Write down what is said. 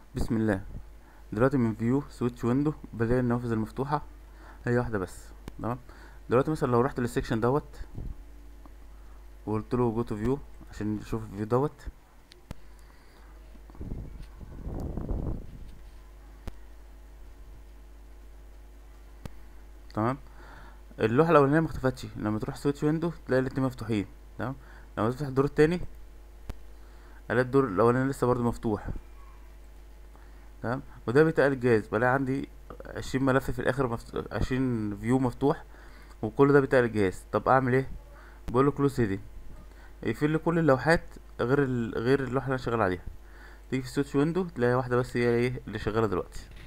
بسم الله دلوقتي من فيو سويتش ويندو بلاقي النوافذ المفتوحة هي واحدة بس تمام دلوقتي مثلا لو رحت للسكشن دوت وقلت له جو تو فيو عشان نشوف الفيو دوت تمام اللوحة الأولانية مختفتش لما تروح سويتش ويندو تلاقي الاتنين مفتوحين تمام لما تفتح الدور التاني الاقي الدور الأولاني لسه برضه مفتوح تمام وده بيتقل الجهاز بلاقي عندي عشرين ملف في الآخر مفت... عشرين فيو مفتوح وكل ده بيتقل الجهاز طب أعمل ايه بقوله كلوز هيدي يقفل لي كل اللوحات غير ال... غير اللوحة اللي أنا شغال عليها تيجي في سويتش ويندو تلاقي واحدة بس هي ايه اللي شغالة دلوقتي